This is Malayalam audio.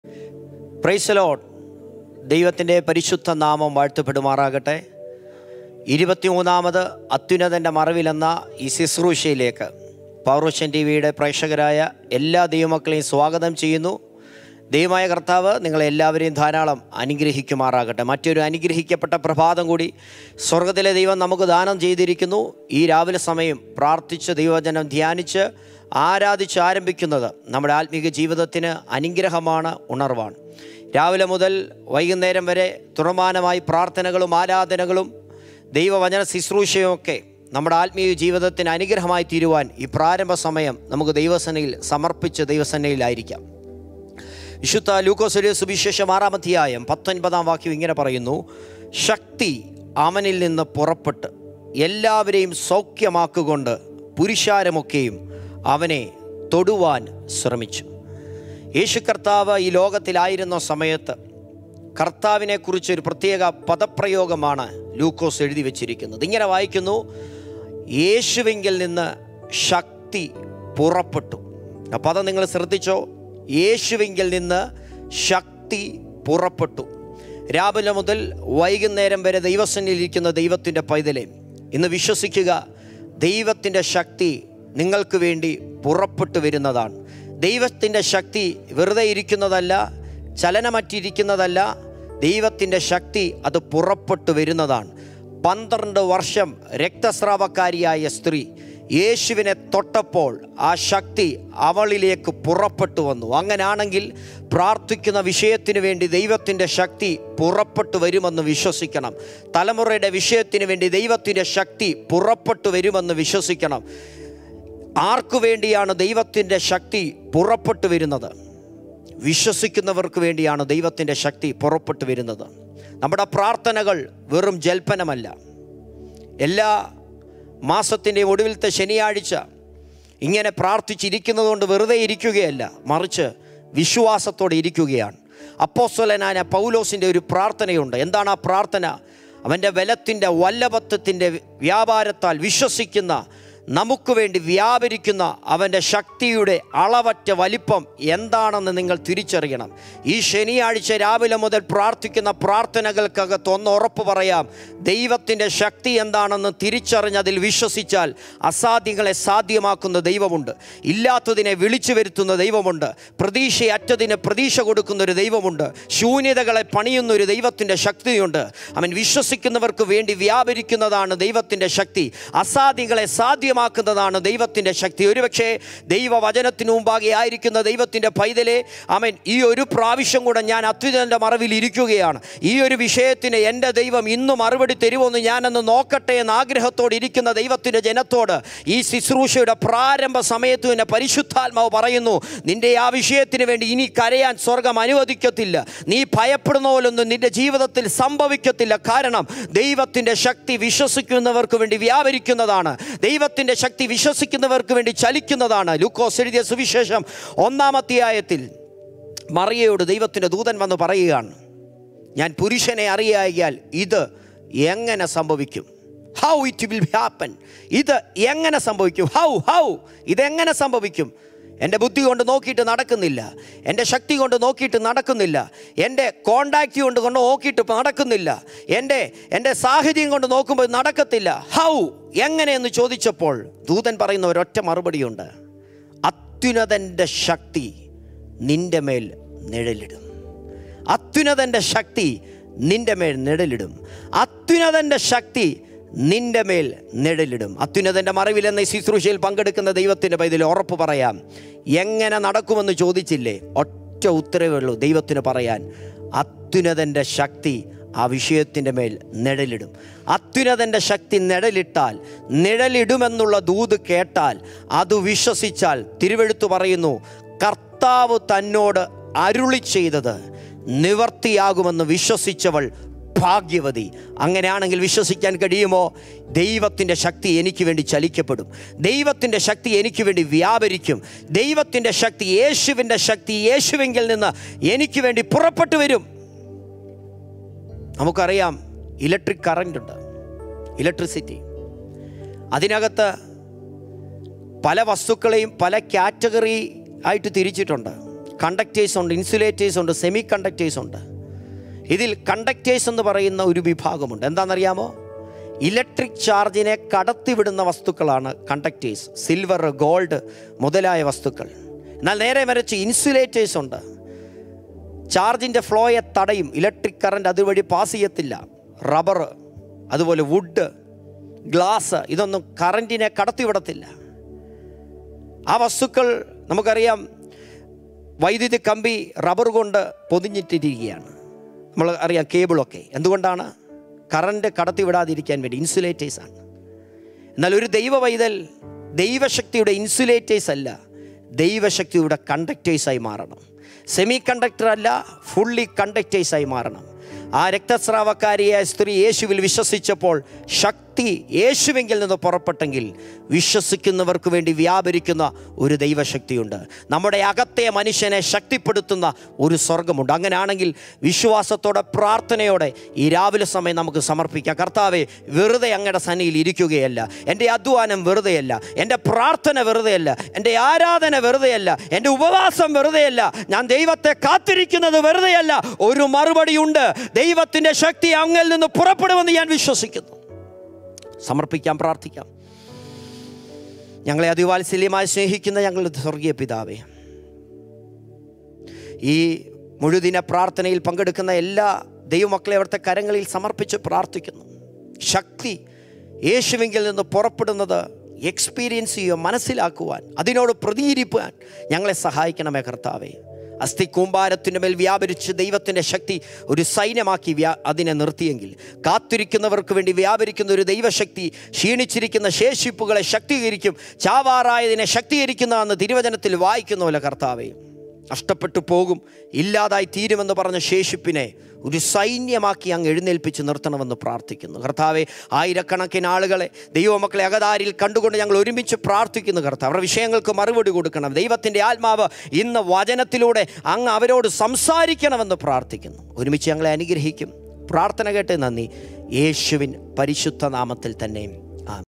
പ്രൈസലോഡ് ദൈവത്തിൻ്റെ പരിശുദ്ധ നാമം വാഴ്ത്തപ്പെടുമാറാകട്ടെ ഇരുപത്തിമൂന്നാമത് അത്യുന്നതൻ്റെ മറവിലെന്ന ഈ ശുശ്രൂഷയിലേക്ക് പൗർവശൻ ടി വിയുടെ പ്രേക്ഷകരായ എല്ലാ ദൈവമക്കളെയും സ്വാഗതം ചെയ്യുന്നു ദൈവമായ കർത്താവ് നിങ്ങളെല്ലാവരെയും ധാരാളം അനുഗ്രഹിക്കുമാറാകട്ടെ മറ്റൊരു അനുഗ്രഹിക്കപ്പെട്ട പ്രഭാതം കൂടി സ്വർഗത്തിലെ ദൈവം നമുക്ക് ദാനം ചെയ്തിരിക്കുന്നു ഈ രാവിലെ സമയം പ്രാർത്ഥിച്ച് ദൈവവചനം ധ്യാനിച്ച് ആരാധിച്ച് ആരംഭിക്കുന്നത് നമ്മുടെ ആത്മീക ജീവിതത്തിന് അനുഗ്രഹമാണ് ഉണർവാണ് രാവിലെ മുതൽ വൈകുന്നേരം വരെ തുറമാനമായി പ്രാർത്ഥനകളും ആരാധനകളും ദൈവവചന ശുശ്രൂഷയുമൊക്കെ നമ്മുടെ ആത്മീയ ജീവിതത്തിന് അനുഗ്രഹമായി തീരുവാൻ ഈ പ്രാരംഭ സമയം നമുക്ക് ദൈവസനയിൽ സമർപ്പിച്ച് ദൈവസനയിലായിരിക്കാം വിശുദ്ധ ലൂക്കോസൊരു സുവിശേഷം ആറാം അധ്യായം പത്തൊൻപതാം വാക്യം ഇങ്ങനെ പറയുന്നു ശക്തി അവനിൽ നിന്ന് പുറപ്പെട്ട് എല്ലാവരെയും സൗഖ്യമാക്കുകൊണ്ട് പുരുഷാരമൊക്കെയും അവനെ തൊടുവാൻ ശ്രമിച്ചു യേശു കർത്താവ് ഈ ലോകത്തിലായിരുന്ന സമയത്ത് കർത്താവിനെ കുറിച്ച് ഒരു പ്രത്യേക പദപ്രയോഗമാണ് ലൂക്കോസ് എഴുതി വച്ചിരിക്കുന്നത് ഇങ്ങനെ വായിക്കുന്നു യേശുവിങ്കിൽ നിന്ന് ശക്തി പുറപ്പെട്ടു ആ പദം നിങ്ങൾ ശ്രദ്ധിച്ചോ യേശുവിങ്കിൽ നിന്ന് ശക്തി പുറപ്പെട്ടു രാവിലെ മുതൽ വൈകുന്നേരം വരെ ദൈവസന്നിലിരിക്കുന്ന ദൈവത്തിൻ്റെ പൈതലെ ഇന്ന് വിശ്വസിക്കുക ദൈവത്തിൻ്റെ ശക്തി നിങ്ങൾക്ക് വേണ്ടി പുറപ്പെട്ടു വരുന്നതാണ് ദൈവത്തിൻ്റെ ശക്തി വെറുതെ ഇരിക്കുന്നതല്ല ചലനമറ്റിരിക്കുന്നതല്ല ദൈവത്തിൻ്റെ ശക്തി അത് പുറപ്പെട്ടു വരുന്നതാണ് പന്ത്രണ്ട് വർഷം രക്തസ്രാവക്കാരിയായ സ്ത്രീ യേശുവിനെ തൊട്ടപ്പോൾ ആ ശക്തി അവളിലേക്ക് പുറപ്പെട്ടു വന്നു അങ്ങനാണെങ്കിൽ പ്രാർത്ഥിക്കുന്ന വിഷയത്തിന് വേണ്ടി ദൈവത്തിൻ്റെ ശക്തി പുറപ്പെട്ടു വരുമെന്ന് വിശ്വസിക്കണം തലമുറയുടെ വിഷയത്തിന് വേണ്ടി ദൈവത്തിൻ്റെ ശക്തി പുറപ്പെട്ടു വരുമെന്ന് വിശ്വസിക്കണം ആർക്കു വേണ്ടിയാണ് ദൈവത്തിൻ്റെ ശക്തി പുറപ്പെട്ടു വരുന്നത് വിശ്വസിക്കുന്നവർക്ക് വേണ്ടിയാണ് ദൈവത്തിൻ്റെ ശക്തി പുറപ്പെട്ടു വരുന്നത് നമ്മുടെ പ്രാർത്ഥനകൾ വെറും ജൽപ്പനമല്ല എല്ലാ മാസത്തിൻ്റെ ഒടുവിലത്തെ ശനിയാഴ്ച ഇങ്ങനെ പ്രാർത്ഥിച്ചിരിക്കുന്നത് കൊണ്ട് വെറുതെ ഇരിക്കുകയല്ല മറിച്ച് വിശ്വാസത്തോടെ ഇരിക്കുകയാണ് അപ്പോസ്വലനായ പൗലോസിൻ്റെ ഒരു പ്രാർത്ഥനയുണ്ട് എന്താണ് ആ പ്രാർത്ഥന അവൻ്റെ ബലത്തിൻ്റെ വല്ലഭത്വത്തിൻ്റെ വ്യാപാരത്താൽ വിശ്വസിക്കുന്ന നമുക്ക് വേണ്ടി വ്യാപരിക്കുന്ന അവൻ്റെ ശക്തിയുടെ അളവറ്റ വലിപ്പം എന്താണെന്ന് നിങ്ങൾ തിരിച്ചറിയണം ഈ ശനിയാഴ്ച രാവിലെ മുതൽ പ്രാർത്ഥിക്കുന്ന പ്രാർത്ഥനകൾക്കകത്ത് ഒന്ന് ഉറപ്പ് പറയാം ദൈവത്തിൻ്റെ ശക്തി എന്താണെന്ന് തിരിച്ചറിഞ്ഞ് അതിൽ വിശ്വസിച്ചാൽ അസാധ്യങ്ങളെ സാധ്യമാക്കുന്ന ദൈവമുണ്ട് ഇല്ലാത്തതിനെ വിളിച്ചു വരുത്തുന്ന ദൈവമുണ്ട് പ്രതീക്ഷയറ്റതിന് പ്രതീക്ഷ കൊടുക്കുന്ന ഒരു ദൈവമുണ്ട് ശൂന്യതകളെ പണിയുന്ന ഒരു ദൈവത്തിൻ്റെ ശക്തിയുണ്ട് അവൻ വിശ്വസിക്കുന്നവർക്ക് വേണ്ടി വ്യാപരിക്കുന്നതാണ് ദൈവത്തിൻ്റെ ശക്തി അസാധ്യങ്ങളെ സാധ്യമാക്കുന്നതാണ് ദൈവത്തിൻ്റെ ശക്തി ഒരുപക്ഷെ ദൈവവചനത്തിന് മുമ്പാകെ ആയിരിക്കുന്ന ദൈവത്തിൻ്റെ പൈതലെ അവൻ ഈ ഒരു പ്രാവശ്യം കൂടെ ഞാൻ അത്യുതൻ്റെ മറവിൽ ഇരിക്കുകയാണ് ഈ ഒരു വിഷയത്തിന് എൻ്റെ ദൈവം ഇന്ന് മറുപടി തരുമോന്ന് ഞാനൊന്ന് നോക്കട്ടെ എന്ന ആഗ്രഹത്തോടെ ഇരിക്കുന്ന ദൈവത്തിൻ്റെ ജനത്തോട് ഈ ശുശ്രൂഷയുടെ പ്രാരംഭ സമയത്ത് തന്നെ പരിശുദ്ധാത്മാവ് പറയുന്നു നിന്റെ ആ വിഷയത്തിന് വേണ്ടി ഇനി കരയാൻ സ്വർഗം അനുവദിക്കത്തില്ല നീ ഭയപ്പെടുന്ന പോലൊന്നും നിന്റെ ജീവിതത്തിൽ സംഭവിക്കത്തില്ല കാരണം ദൈവത്തിൻ്റെ ശക്തി വിശ്വസിക്കുന്നവർക്ക് വേണ്ടി വ്യാപരിക്കുന്നതാണ് ദൈവത്തിൻ്റെ ശക്തി വിശ്വസിക്കുന്നവർക്ക് വേണ്ടി ചലിക്കുന്നതാണ് ലൂക്കോസ് എഴുതിയ സുവിശേഷം ഒന്നാമധ്യായത്തിൽ മറിയയോട് ദൈവത്തിൻ്റെ ദൂതൻ വന്ന് പറയുകയാണ് ഞാൻ പുരുഷനെ അറിയായാൽ ഇത് എങ്ങനെ സംഭവിക്കും ഹൗ ഇറ്റ് വിൽ ഹാപ്പൻ ഇത് എങ്ങനെ സംഭവിക്കും ഹൗ ഹൗ ഇതെങ്ങനെ സംഭവിക്കും എൻ്റെ ബുദ്ധി കൊണ്ട് നോക്കിയിട്ട് നടക്കുന്നില്ല എൻ്റെ ശക്തി കൊണ്ട് നോക്കിയിട്ട് നടക്കുന്നില്ല എൻ്റെ കോണ്ടാക്റ്റ് കൊണ്ട് കൊണ്ട് നോക്കിയിട്ട് നടക്കുന്നില്ല എൻ്റെ എൻ്റെ സാഹചര്യം കൊണ്ട് നോക്കുമ്പോൾ നടക്കത്തില്ല ഹൗ എങ്ങനെയെന്ന് ചോദിച്ചപ്പോൾ ദൂതൻ പറയുന്ന ഒരൊറ്റ മറുപടിയുണ്ട് അത്യുന്നതൻ്റെ ശക്തി നിന്റെ മേൽ നിഴലിടും അത്യുന്നതൻ്റെ ശക്തി നിന്റെ മേൽ നിഴലിടും അത്യുന്നതൻ്റെ ശക്തി നിന്റെ മേൽ നിഴലിടും അത്യുന്നതൻ്റെ മറവിൽ എന്ന ഈ ശുശ്രൂഷയിൽ പങ്കെടുക്കുന്ന ദൈവത്തിൻ്റെ പൈതൽ ഉറപ്പ് പറയാം എങ്ങനെ നടക്കുമെന്ന് ചോദിച്ചില്ലേ ഒറ്റ ഉത്തരവേ ഉള്ളൂ ദൈവത്തിന് പറയാൻ അത്യുന്നതൻ്റെ ശക്തി ആ വിഷയത്തിൻ്റെ മേൽ നിഴലിടും അത്യുന്നതൻ്റെ ശക്തി നിഴലിട്ടാൽ നിഴലിടുമെന്നുള്ള ദൂത് കേട്ടാൽ അത് വിശ്വസിച്ചാൽ തിരുവെഴുത്തു പറയുന്നു കർത്താവ് തന്നോട് അരുളി ചെയ്തത് നിവർത്തിയാകുമെന്ന് വിശ്വസിച്ചവൾ ഭാഗ്യവതി അങ്ങനെയാണെങ്കിൽ വിശ്വസിക്കാൻ കഴിയുമോ ദൈവത്തിൻ്റെ ശക്തി എനിക്ക് വേണ്ടി ചലിക്കപ്പെടും ദൈവത്തിൻ്റെ ശക്തി എനിക്ക് വേണ്ടി വ്യാപരിക്കും ദൈവത്തിൻ്റെ ശക്തി യേശുവിൻ്റെ ശക്തി യേശുവിങ്കിൽ നിന്ന് എനിക്ക് വേണ്ടി പുറപ്പെട്ടു വരും നമുക്കറിയാം ഇലക്ട്രിക് കറൻ്റ് ഉണ്ട് ഇലക്ട്രിസിറ്റി അതിനകത്ത് പല വസ്തുക്കളെയും പല കാറ്റഗറി ആയിട്ട് തിരിച്ചിട്ടുണ്ട് കണ്ടക്ടേഴ്സ് ഉണ്ട് ഇൻസുലേറ്റേഴ്സ് ഉണ്ട് സെമി കണ്ടക്ടേഴ്സ് ഉണ്ട് ഇതിൽ കണ്ടക്ടേഴ്സ് എന്ന് പറയുന്ന ഒരു വിഭാഗമുണ്ട് എന്താണെന്നറിയാമോ ഇലക്ട്രിക് ചാർജിനെ കടത്തിവിടുന്ന വസ്തുക്കളാണ് കണ്ടക്ടേഴ്സ് സിൽവർ ഗോൾഡ് മുതലായ വസ്തുക്കൾ എന്നാൽ നേരെ മറിച്ച് ഇൻസുലേറ്റേഴ്സ് ഉണ്ട് ചാർജിൻ്റെ ഫ്ലോയെ തടയും ഇലക്ട്രിക് കറണ്ട് അതുവഴി പാസ് ചെയ്യത്തില്ല റബ്ബർ അതുപോലെ വുഡ് ഗ്ലാസ് ഇതൊന്നും കറണ്ടിനെ കടത്തിവിടത്തില്ല ആ വസ്തുക്കൾ നമുക്കറിയാം വൈദ്യുതി കമ്പി റബ്ബർ കൊണ്ട് പൊതിഞ്ഞിട്ടിരിക്കുകയാണ് നമ്മൾ അറിയാം കേബിളൊക്കെ എന്തുകൊണ്ടാണ് കറണ്ട് കടത്തിവിടാതിരിക്കാൻ വേണ്ടി ഇൻസുലേറ്റേഴ്സാണ് എന്നാൽ ഒരു ദൈവ പൈതൽ ദൈവശക്തിയുടെ ഇൻസുലേറ്റേഴ്സ് അല്ല ദൈവശക്തിയുടെ കണ്ടക്ടേഴ്സായി മാറണം സെമി കണ്ടക്ടർ അല്ല ഫുള്ളി കണ്ടക്ടേഴ്സായി മാറണം ആ രക്തസ്രാവക്കാരിയായ സ്ത്രീ യേശുവിൽ വിശ്വസിച്ചപ്പോൾ ശക്തി യേശുവെങ്കിൽ നിന്ന് പുറപ്പെട്ടെങ്കിൽ വിശ്വസിക്കുന്നവർക്ക് വേണ്ടി വ്യാപരിക്കുന്ന ഒരു ദൈവശക്തിയുണ്ട് നമ്മുടെ അകത്തെ മനുഷ്യനെ ശക്തിപ്പെടുത്തുന്ന ഒരു സ്വർഗമുണ്ട് അങ്ങനെയാണെങ്കിൽ വിശ്വാസത്തോടെ പ്രാർത്ഥനയോടെ ഈ രാവിലെ സമയം നമുക്ക് സമർപ്പിക്കാം കർത്താവെ വെറുതെ അങ്ങയുടെ സന്നിയിൽ ഇരിക്കുകയല്ല എൻ്റെ അധ്വാനം വെറുതെയല്ല എൻ്റെ പ്രാർത്ഥന വെറുതെയല്ല എൻ്റെ ആരാധന വെറുതെയല്ല എൻ്റെ ഉപവാസം വെറുതെയല്ല ഞാൻ ദൈവത്തെ കാത്തിരിക്കുന്നത് വെറുതെയല്ല ഒരു മറുപടിയുണ്ട് ദൈവത്തിൻ്റെ ശക്തി അങ്ങിൽ നിന്ന് പുറപ്പെടുമെന്ന് ഞാൻ വിശ്വസിക്കുന്നു സമർപ്പിക്കാം പ്രാർത്ഥിക്കാം ഞങ്ങളെ അതിവാത്സല്യമായി സ്നേഹിക്കുന്ന ഞങ്ങളുടെ സ്വർഗീയ പിതാവേ ഈ മുഴുദിന പ്രാർത്ഥനയിൽ പങ്കെടുക്കുന്ന എല്ലാ ദൈവമക്കളെ അവിടുത്തെ കരങ്ങളിൽ സമർപ്പിച്ച് പ്രാർത്ഥിക്കുന്നു ശക്തി യേശുവിങ്കിൽ നിന്ന് പുറപ്പെടുന്നത് എക്സ്പീരിയൻസ് ചെയ്യുക മനസ്സിലാക്കുവാൻ അതിനോട് പ്രതികരിപ്പാൻ ഞങ്ങളെ സഹായിക്കണമേ കർത്താവേ അസ്ഥി കൂമ്പാരത്തിൻ്റെ മേൽ വ്യാപരിച്ച് ദൈവത്തിൻ്റെ ശക്തി ഒരു സൈന്യമാക്കി വ്യാ അതിനെ നിർത്തിയെങ്കിൽ കാത്തിരിക്കുന്നവർക്ക് വേണ്ടി വ്യാപരിക്കുന്ന ഒരു ദൈവശക്തി ക്ഷീണിച്ചിരിക്കുന്ന ശേഷിപ്പുകളെ ശക്തീകരിക്കും ചാവാറായതിനെ ശക്തീകരിക്കുന്നതെന്ന് തിരുവചനത്തിൽ വായിക്കുന്ന പോലെ കർത്താവേ നഷ്ടപ്പെട്ടു പോകും ഇല്ലാതായി തീരുമെന്ന് പറഞ്ഞ ശേഷിപ്പിനെ ഒരു സൈന്യമാക്കി അങ്ങ് എഴുന്നേൽപ്പിച്ച് നിർത്തണമെന്ന് പ്രാർത്ഥിക്കുന്നു കർത്താവെ ആയിരക്കണക്കിന് ആളുകളെ ദൈവമക്കളെ അകതാരിൽ കണ്ടുകൊണ്ട് ഞങ്ങൾ ഒരുമിച്ച് പ്രാർത്ഥിക്കുന്നു കർത്താവ് അവരുടെ വിഷയങ്ങൾക്ക് മറുപടി കൊടുക്കണം ദൈവത്തിൻ്റെ ആത്മാവ് ഇന്ന് വചനത്തിലൂടെ അങ്ങ് അവരോട് സംസാരിക്കണമെന്ന് പ്രാർത്ഥിക്കുന്നു ഒരുമിച്ച് ഞങ്ങളെ അനുഗ്രഹിക്കും പ്രാർത്ഥന കേട്ട് നന്ദി യേശുവിൻ പരിശുദ്ധ നാമത്തിൽ തന്നെ